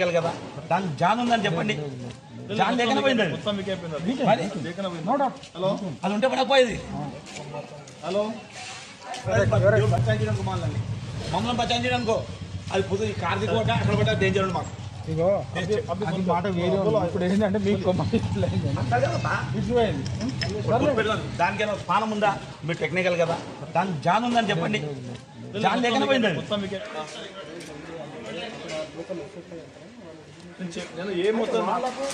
చేయాలి కదా దాని జాన్ ఉందని చెప్పండి జాన్ లేకనే పోయింది అది. మొత్తం మీకు అయిపోయింది అది. మరి లేకనే పోయింది. హలో అది ఉంటే పడకపోయేది హలో పంచాయతీ కుమారులని మమ్మల్ని పంచాయతీ అనుకో అది పొద్దు ఈ కార్తీక కోట అక్కడ పడ్డ డేంజర్ ఉంది మాకు ఇగో అది మాట వేరే ఉంది. ఇప్పుడు ఏంటంటే మీకు కొమ్మ ఇట్లా అయింది. అంతే కదా ఇచ్చిపోయింది. గుర్తు పెడదాం. దానికైనా పానం ఉందా మీరు టెక్నికల్ కదా దాని జాన్ ఉందని చెప్పండి జాన్ లేకనే పోయింది అది. మొత్తం మీకు నేను చెప్- నేను ఏ మొత్తం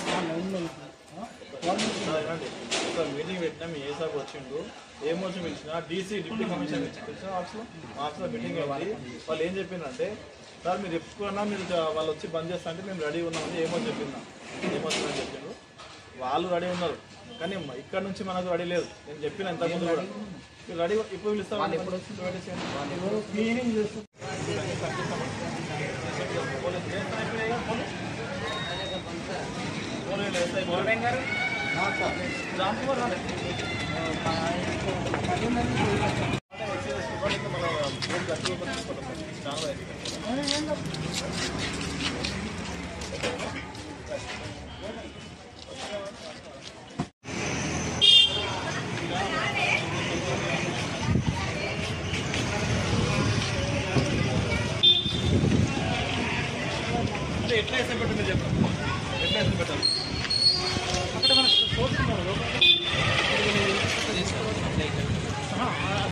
మీటింగ్ పెట్టినా మీ ఏ సాబ్ వచ్చిండు ఏ మోసం పిలిచిన డీసీ డిప్యూటీ కమిషనర్ పిలిచిన ఆఫీస్లో మా ఆఫీస్లో మీటింగ్ అయింది వాళ్ళు ఏం చెప్పిందంటే సార్ మీరు ఎప్పుడన్నా మీరు జ- వాళ్ళు వచ్చి బంద్ చేస్తా అంటే మేము రెడీ ఉన్నామని ఏమో చెప్పిందా ఏమో అని చెప్పిండు వాళ్ళు రెడీ ఉన్నారు కానీ మ- ఇక్కడ నుంచి మనకు రెడీ లేదు నేను చెప్పిన ఇంతకుముందు కూడా మీరు రెడీ ఇప్పుడు పిలుస్తాం అంటే ఎట్లా వేస్తే పెట్టండి చెప్పండి ఎట్లా వేస్తే పెట్టాలి అక్కడ మన